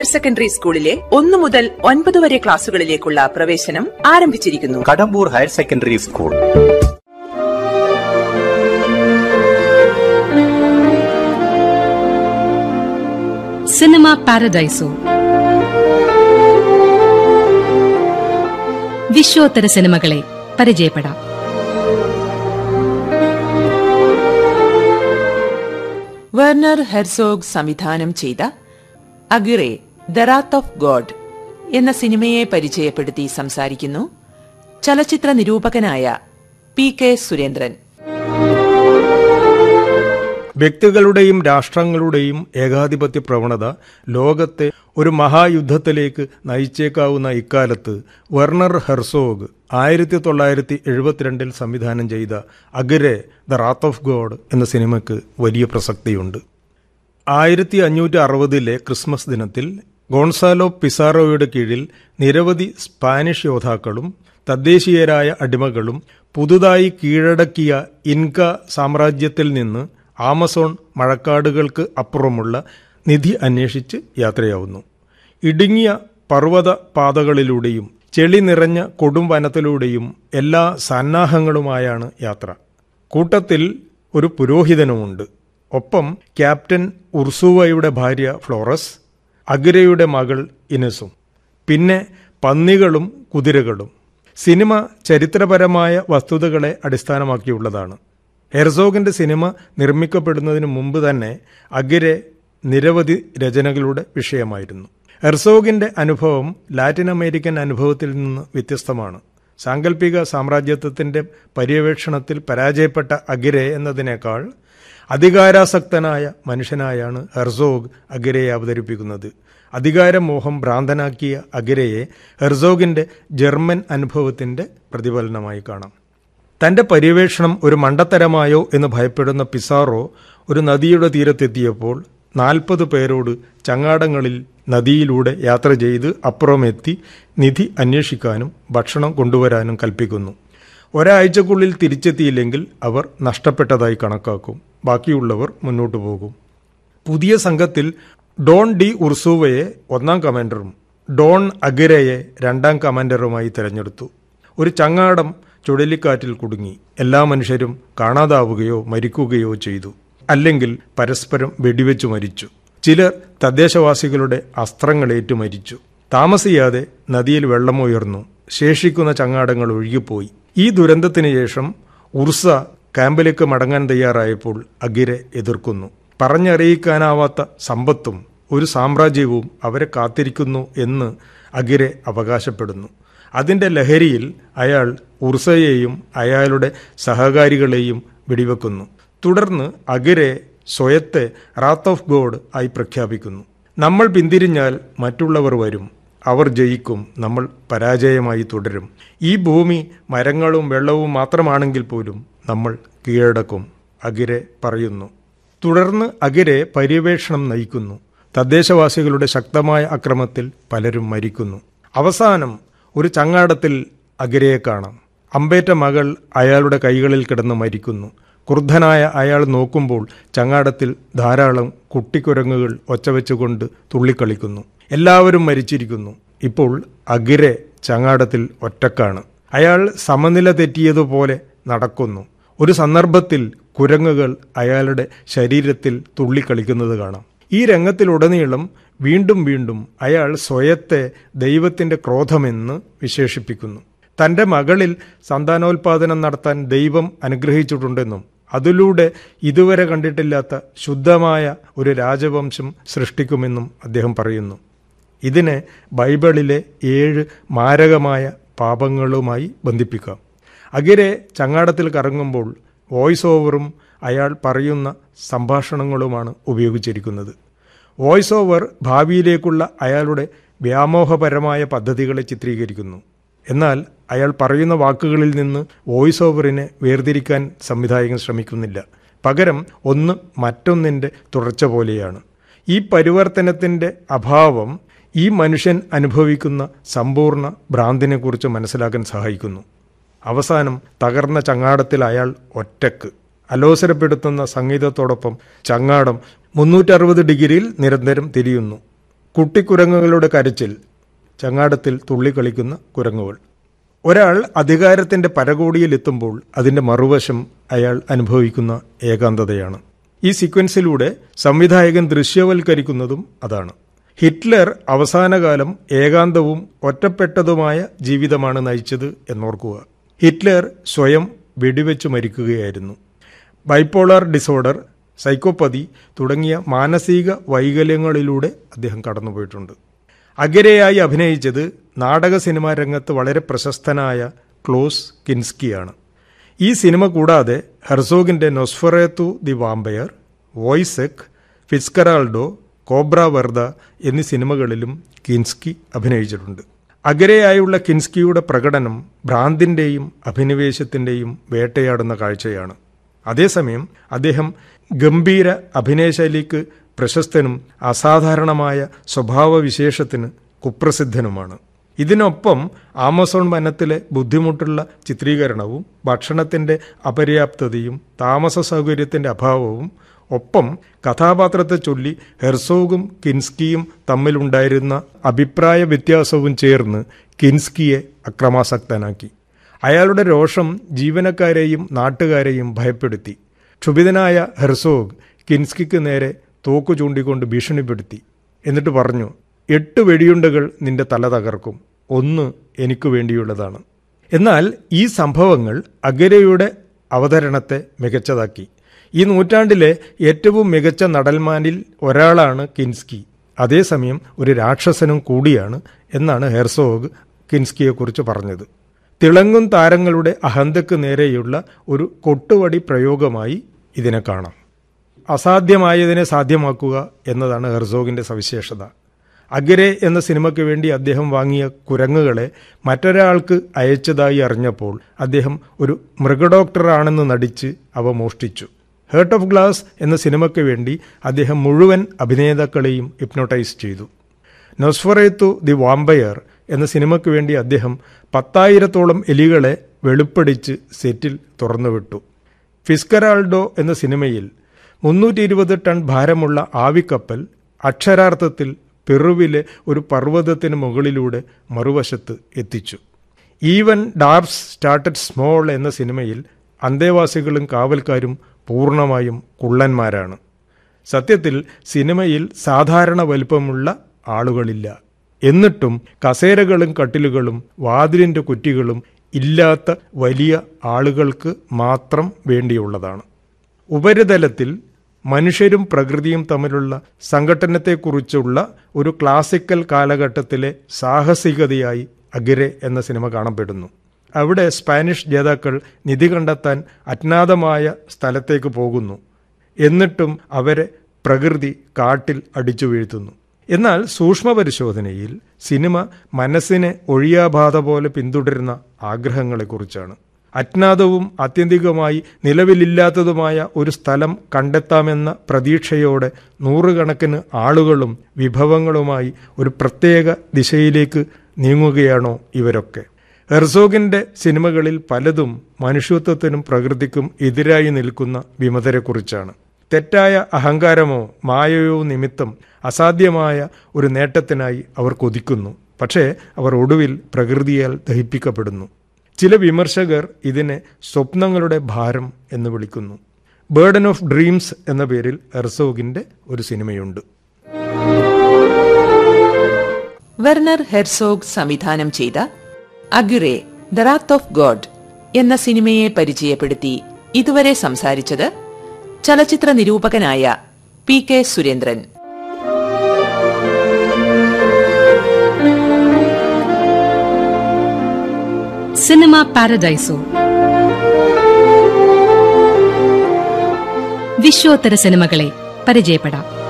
higher secondary സ്കൂളിലെ ഒന്നു മുതൽ ഒൻപത് വരെ ക്ലാസുകളിലേക്കുള്ള പ്രവേശനം ആരംഭിച്ചിരിക്കുന്നു Kadambur higher secondary school Cinema Paradiso വിശ്വോത്തര സിനിമകളെ പരിചയപ്പെടാം വെർണർ ഹെർസോഗ് സംവിധാനം ചെയ്ത Aguirre the wrath of God എന്ന സിനിമയെ പരിചയപ്പെടുത്തി സംസാരിക്കുന്നു ചലച്ചിത്ര നിരൂപകനായ പി കെ സുരേന്ദ്രൻ വ്യക്തികളുടെയും രാഷ്ട്രങ്ങളുടെയും ഏകാധിപത്യ പ്രവണത ലോകത്തെ ഒരു മഹായുദ്ധത്തിലേക്ക് നയിച്ചേക്കാവുന്ന ഇക്കാലത്ത് വെർണർ ഹെർസോഗ് ആയിരത്തി തൊള്ളായിരത്തി എഴുപത്തിരണ്ടിൽ സംവിധാനം ചെയ്ത Aguirre the wrath of God എന്ന സിനിമയ്ക്ക് വലിയ പ്രസക്തിയുണ്ട് ആയിരത്തി അഞ്ഞൂറ്റി അറുപതിലെ ക്രിസ്മസ് ദിനത്തിൽ ഗോൺസാലോ പിസാറോയുടെ കീഴിൽ നിരവധി സ്പാനിഷ് യോദ്ധാക്കളും തദ്ദേശീയരായ അടിമകളും പുതുതായി കീഴടക്കിയ ഇൻക സാമ്രാജ്യത്തിൽ നിന്ന് ആമസോൺ മഴക്കാടുകൾക്ക് അപ്പുറമുള്ള നിധി അന്വേഷിച്ച് യാത്രയാവുന്നു ഇടുങ്ങിയ പർവ്വത പാതകളിലൂടെയും ചെളി നിറഞ്ഞ കൊടും വനത്തിലൂടെയും എല്ലാ സന്നാഹങ്ങളുമായാണ് യാത്ര കൂട്ടത്തിൽ ഒരു പുരോഹിതനുമുണ്ട് ഒപ്പം ക്യാപ്റ്റൻ ഉർസുവയുടെ ഭാര്യ ഫ്ലോറസ് അഗിരയുടെ മകൾ ഇനസും പിന്നെ പന്നികളും കുതിരകളും സിനിമ ചരിത്രപരമായ വസ്തുതകളെ അടിസ്ഥാനമാക്കിയുള്ളതാണ് ഹെർസോഗിന്റെ സിനിമ നിർമ്മിക്കപ്പെടുന്നതിന് മുമ്പ് തന്നെ അഗിരെ നിരവധി രചനകളുടെ വിഷയമായിരുന്നു ഹെർസോഗിന്റെ അനുഭവം ലാറ്റിൻ അമേരിക്കൻ അനുഭവത്തിൽ നിന്ന് വ്യത്യസ്തമാണ് സാങ്കല്പിക സാമ്രാജ്യത്വത്തിന്റെ പര്യവേക്ഷണത്തിൽ പരാജയപ്പെട്ട അഗിരെ എന്നതിനേക്കാൾ അധികാരാസക്തനായ മനുഷ്യനായാണ് ഹെർസോഗ് അഗിരയെ അവതരിപ്പിക്കുന്നത് അധികാരമോഹം ഭ്രാന്തനാക്കിയ അഗിരയെ ഹെർസോഗിന്റെ ജർമ്മൻ അനുഭവത്തിന്റെ പ്രതിഫലനമായി കാണാം തന്റെ പര്യവേഷണം ഒരു മണ്ടത്തരമായോ എന്ന് ഭയപ്പെടുന്ന പിസാറോ ഒരു നദിയുടെ തീരത്തെത്തിയപ്പോൾ നാൽപ്പത് പേരോട് ചങ്ങാടങ്ങളിൽ നദിയിലൂടെ യാത്ര ചെയ്ത് അപ്പുറമെത്തി നിധി അന്വേഷിക്കാനും ഭക്ഷണം കൊണ്ടുവരാനും കൽപ്പിക്കുന്നു ഒരാഴ്ചക്കുള്ളിൽ തിരിച്ചെത്തിയില്ലെങ്കിൽ അവർ നഷ്ടപ്പെട്ടതായി കണക്കാക്കും ബാക്കിയുള്ളവർ മുന്നോട്ടു പോകും പുതിയ സംഘത്തിൽ ഡോൺ ഡി ഉർസൂവയെ ഒന്നാം കമാൻഡറും ഡോൺ അഗിരയെ രണ്ടാം കമാൻഡറുമായി തിരഞ്ഞെടുത്തു ഒരു ചങ്ങാടം ചുഴലിക്കാറ്റിൽ കുടുങ്ങി എല്ലാ മനുഷ്യരും കാണാതാവുകയോ മരിക്കുകയോ ചെയ്തു അല്ലെങ്കിൽ പരസ്പരം വെടിവെച്ചു മരിച്ചു ചിലർ തദ്ദേശവാസികളുടെ അസ്ത്രങ്ങളേറ്റു മരിച്ചു താമസിയാതെ നദിയിൽ വെള്ളമുയർന്നു ശേഷിക്കുന്ന ചങ്ങാടങ്ങൾ ഒഴുകിപ്പോയി ഈ ദുരന്തത്തിന് ശേഷം ഉർസ ക്യാമ്പിലേക്ക് മടങ്ങാൻ തയ്യാറായപ്പോൾ അഗിരെ എതിർക്കുന്നു പറഞ്ഞറിയിക്കാനാവാത്ത സമ്പത്തും ഒരു സാമ്രാജ്യവും അവരെ കാത്തിരിക്കുന്നു എന്ന് അഗിരെ അവകാശപ്പെടുന്നു അതിന്റെ ലഹരിയിൽ അയാൾ ഉർസയെയും അയാളുടെ സഹകാരികളെയും വെടിവെക്കുന്നു തുടർന്ന് അഗിരെ സ്വയത്തെ റാത്ത് ഓഫ് ഗോഡ് ആയി പ്രഖ്യാപിക്കുന്നു നമ്മൾ പിന്തിരിഞ്ഞാൽ മറ്റുള്ളവർ വരും അവർ ജയിക്കും നമ്മൾ പരാജയമായി തുടരും ഈ ഭൂമി മരങ്ങളും വെള്ളവും മാത്രമാണെങ്കിൽ പോലും നമ്മൾ കീഴടക്കും അഗിരെ പറയുന്നു തുടർന്ന് അഗിരെ പര്യവേഷണം നയിക്കുന്നു തദ്ദേശവാസികളുടെ ശക്തമായ അക്രമത്തിൽ പലരും മരിക്കുന്നു അവസാനം ഒരു ചങ്ങാടത്തിൽ അഗിരയെ കാണാം അമ്പേറ്റ മകൾ അയാളുടെ കൈകളിൽ കിടന്ന് മരിക്കുന്നു ക്രുദ്ധനായ അയാൾ നോക്കുമ്പോൾ ചങ്ങാടത്തിൽ ധാരാളം കുട്ടിക്കുരങ്ങുകൾ ഒച്ചവെച്ചുകൊണ്ട് തുള്ളിക്കളിക്കുന്നു എല്ലാവരും മരിച്ചിരിക്കുന്നു ഇപ്പോൾ അഗിരെ ചങ്ങാടത്തിൽ ഒറ്റക്കാണ് അയാൾ സമനില തെറ്റിയതുപോലെ നടക്കുന്നു ഒരു സന്ദർഭത്തിൽ കുരങ്ങുകൾ അയാളുടെ ശരീരത്തിൽ തുള്ളിക്കളിക്കുന്നത് കാണാം ഈ രംഗത്തിലുടനീളം വീണ്ടും വീണ്ടും അയാൾ സ്വയത്തെ ദൈവത്തിന്റെ ക്രോധമെന്ന് വിശേഷിപ്പിക്കുന്നു തന്റെ മകളിൽ സന്താനോൽപാദനം നടത്താൻ ദൈവം അനുഗ്രഹിച്ചിട്ടുണ്ടെന്നും അതിലൂടെ ഇതുവരെ കണ്ടിട്ടില്ലാത്ത ശുദ്ധമായ ഒരു രാജവംശം സൃഷ്ടിക്കുമെന്നും അദ്ദേഹം പറയുന്നു ഇതിനെ ബൈബിളിലെ ഏഴ് മാരകമായ പാപങ്ങളുമായി ബന്ധിപ്പിക്കാം അഗിരെ ചങ്ങാടത്തിൽ കറങ്ങുമ്പോൾ വോയിസ് ഓവറും അയാൾ പറയുന്ന സംഭാഷണങ്ങളുമാണ് ഉപയോഗിച്ചിരിക്കുന്നത് വോയിസ് ഓവർ ഭാവിയിലേക്കുള്ള അയാളുടെ വ്യാമോഹപരമായ പദ്ധതികളെ ചിത്രീകരിക്കുന്നു എന്നാൽ അയാൾ പറയുന്ന വാക്കുകളിൽ നിന്ന് വോയിസ് ഓവറിനെ വേർതിരിക്കാൻ സംവിധായകൻ ശ്രമിക്കുന്നില്ല പകരം ഒന്ന് മറ്റൊന്നിൻ്റെ തുടർച്ച പോലെയാണ് ഈ പരിവർത്തനത്തിൻ്റെ അഭാവം ഈ മനുഷ്യൻ അനുഭവിക്കുന്ന സമ്പൂർണ്ണ ഭ്രാന്തിനെക്കുറിച്ച് മനസ്സിലാക്കാൻ സഹായിക്കുന്നു അവസാനം തകർന്ന ചങ്ങാടത്തിൽ അയാൾ ഒറ്റക്ക് അലോസരപ്പെടുത്തുന്ന സംഗീതത്തോടൊപ്പം ചങ്ങാടം മുന്നൂറ്ററുപത് ഡിഗ്രിയിൽ നിരന്തരം തിരിയുന്നു കുട്ടിക്കുരങ്ങുകളുടെ കരച്ചിൽ ചങ്ങാടത്തിൽ തുള്ളിക്കളിക്കുന്ന കുരങ്ങുകൾ ഒരാൾ അധികാരത്തിന്റെ പരകോടിയിലെത്തുമ്പോൾ അതിന്റെ മറുവശം അയാൾ അനുഭവിക്കുന്ന ഏകാന്തതയാണ് ഈ സീക്വൻസിലൂടെ സംവിധായകൻ ദൃശ്യവൽക്കരിക്കുന്നതും അതാണ് ഹിറ്റ്ലർ അവസാനകാലം ഏകാന്തവും ഒറ്റപ്പെട്ടതുമായ ജീവിതമാണ് നയിച്ചത് എന്നോർക്കുക ഹിറ്റ്ലർ സ്വയം വെടിവെച്ച് മരിക്കുകയായിരുന്നു ബൈപ്പോളാർ ഡിസോർഡർ സൈക്കോപ്പതി തുടങ്ങിയ മാനസിക വൈകല്യങ്ങളിലൂടെ അദ്ദേഹം കടന്നുപോയിട്ടുണ്ട് അഗരയായി അഭിനയിച്ചത് നാടക സിനിമാ രംഗത്ത് വളരെ പ്രശസ്തനായ ക്ലോസ് കിൻസ്കിയാണ് ഈ സിനിമ കൂടാതെ ഹെർസോഗിന്റെ Nosferatu the vampire Woyzeck Fitzcarraldo Cobra Verde എന്നീ സിനിമകളിലും കിൻസ്കി അഭിനയിച്ചിട്ടുണ്ട് അഗരയായുള്ള കിൻസ്കിയുടെ പ്രകടനം ഭ്രാന്തിന്റെയും അഭിനിവേശത്തിന്റെയും വേട്ടയാടുന്ന കാഴ്ചയാണ് അതേസമയം അദ്ദേഹം ഗംഭീര അഭിനയശൈലിക്ക് പ്രശസ്തനും അസാധാരണമായ സ്വഭാവവിശേഷത്തിന് കുപ്രസിദ്ധനുമാണ് ഇതിനൊപ്പം ആമസോൺ വനത്തിലെ ബുദ്ധിമുട്ടുള്ള ചിത്രീകരണവും ഭക്ഷണത്തിന്റെ അപര്യാപ്തതയും താമസ സൗകര്യത്തിന്റെ അഭാവവും ഒപ്പം കഥാപാത്രത്തെ ചൊല്ലി ഹെർസോഗും കിൻസ്കിയും തമ്മിലുണ്ടായിരുന്ന അഭിപ്രായ വ്യത്യാസവും ചേർന്ന് കിൻസ്കിയെ അക്രമാസക്തനാക്കി അയാളുടെ രോഷം ജീവനക്കാരെയും നാട്ടുകാരെയും ഭയപ്പെടുത്തി ക്ഷുഭിതനായ ഹെർസോഗ് കിൻസ്കിക്ക് നേരെ തോക്കു ചൂണ്ടിക്കൊണ്ട് ഭീഷണിപ്പെടുത്തി എന്നിട്ട് പറഞ്ഞു എട്ട് വെടിയുണ്ടകൾ നിന്റെ തല തകർക്കും ഒന്ന് എനിക്ക് വേണ്ടിയുള്ളതാണ് എന്നാൽ ഈ സംഭവങ്ങൾ അഗരയുടെ അവതരണത്തെ മികച്ചതാക്കി ഈ നൂറ്റാണ്ടിലെ ഏറ്റവും മികച്ച നടന്മാരിൽ ഒരാളാണ് കിൻസ്കി അതേസമയം ഒരു രാക്ഷസനും കൂടിയാണ് എന്നാണ് ഹെർസോഗ് കിൻസ്കിയെക്കുറിച്ച് പറഞ്ഞത് തിളങ്ങും താരങ്ങളുടെ അഹന്തക്ക് നേരെയുള്ള ഒരു കൊട്ടുവടി പ്രയോഗമായി ഇതിനെ കാണാം അസാധ്യമായതിനെ സാധ്യമാക്കുക എന്നതാണ് ഹെർസോഗിന്റെ സവിശേഷത അഗരെ എന്ന സിനിമയ്ക്ക് വേണ്ടി അദ്ദേഹം വാങ്ങിയ കുരങ്ങുകളെ മറ്റൊരാൾക്ക് അയച്ചതായി അറിഞ്ഞപ്പോൾ അദ്ദേഹം ഒരു മൃഗഡോക്ടറാണെന്ന് നടിച്ച് അവ മോഷ്ടിച്ചു ഹേർട്ട് ഓഫ് ഗ്ലാസ് എന്ന സിനിമയ്ക്ക് വേണ്ടി അദ്ദേഹം മുഴുവൻ അഭിനേതാക്കളെയും ഹിപ്നോട്ടൈസ് ചെയ്തു നൊസ്ഫറേത്തു ദി വാമ്പയർ എന്ന സിനിമയ്ക്ക് വേണ്ടി അദ്ദേഹം പത്തായിരത്തോളം എലികളെ വെളുപ്പടിച്ച് സെറ്റിൽ തുറന്നുവിട്ടു ഫിസ്കറാൾഡോ എന്ന സിനിമയിൽ മുന്നൂറ്റി ഇരുപത് ടൺ ഭാരമുള്ള ആവിക്കപ്പൽ അക്ഷരാർത്ഥത്തിൽ പെറുവിലെ ഒരു പർവ്വതത്തിന് മുകളിലൂടെ മറുവശത്ത് എത്തിച്ചു ഈവൻ ഡാർസ് സ്റ്റാർട്ടഡ് സ്മോൾ എന്ന സിനിമയിൽ അന്തേവാസികളും കാവൽക്കാരും പൂർണ്ണമായും കുള്ളന്മാരാണ് സത്യത്തിൽ സിനിമയിൽ സാധാരണ വലിപ്പമുള്ള ആളുകളില്ല എന്നിട്ടും കസേരകളും കട്ടിലുകളും വാതിലിന്റെ കുറ്റികളും ഇല്ലാത്ത വലിയ ആളുകൾക്ക് മാത്രം വേണ്ടിയുള്ളതാണ് ഉപരിതലത്തിൽ മനുഷ്യരും പ്രകൃതിയും തമ്മിലുള്ള സംഘട്ടനത്തെക്കുറിച്ചുള്ള ഒരു ക്ലാസിക്കൽ കാലഘട്ടത്തിലെ സാഹസികതയായി അഗിരെ എന്ന സിനിമ കാണപ്പെടുന്നു അവിടെ സ്പാനിഷ് ജേതാക്കൾ നിധി കണ്ടെത്താൻ അജ്ഞാതമായ സ്ഥലത്തേക്ക് പോകുന്നു എന്നിട്ടും അവരെ പ്രകൃതി കാട്ടിൽ അടിച്ചു വീഴ്ത്തുന്നു എന്നാൽ സൂക്ഷ്മ പരിശോധനയിൽ സിനിമ മനസ്സിനെ ഒഴിയാബാധ പോലെ പിന്തുടരുന്ന ആഗ്രഹങ്ങളെക്കുറിച്ചാണ് അജ്ഞാതവും ആത്യന്തികമായി നിലവിലില്ലാത്തതുമായ ഒരു സ്ഥലം കണ്ടെത്താമെന്ന പ്രതീക്ഷയോടെ നൂറുകണക്കിന് ആളുകളും വിഭവങ്ങളുമായി ഒരു പ്രത്യേക ദിശയിലേക്ക് നീങ്ങുകയാണോ ഇവരൊക്കെ ഹെർസോഗിന്റെ സിനിമകളിൽ പലതും മനുഷ്യത്വത്തിനും പ്രകൃതിക്കും എതിരായി നിൽക്കുന്ന വിമതരെക്കുറിച്ചാണ് തെറ്റായ അഹങ്കാരമോ മായയോ നിമിത്തം അസാധ്യമായ ഒരു നേട്ടത്തിനായി അവർ കൊതിക്കുന്നു പക്ഷേ അവർ ഒടുവിൽ പ്രകൃതിയാൽ ദഹിപ്പിക്കപ്പെടുന്നു ചില വിമർശകർ ഇതിനെ സ്വപ്നങ്ങളുടെ ഭാരം എന്ന് വിളിക്കുന്നു ബേർഡൻ ഓഫ് ഡ്രീംസ് എന്ന പേരിൽ എർസോഗിന്റെ ഒരു സിനിമയുണ്ട് വെർണർ ഹെർസോഗ് സംവിധാനം ചെയ്ത Aguirre the wrath of God എന്ന സിനിമയെ പരിചയപ്പെടുത്തി ഇതുവരെ സംസാരിച്ചത് ചലച്ചിത്ര നിരൂപകനായ P K Surendran Cinema Paradiso വിശ്വോത്തര സിനിമകളെ പരിചയപ്പെടാം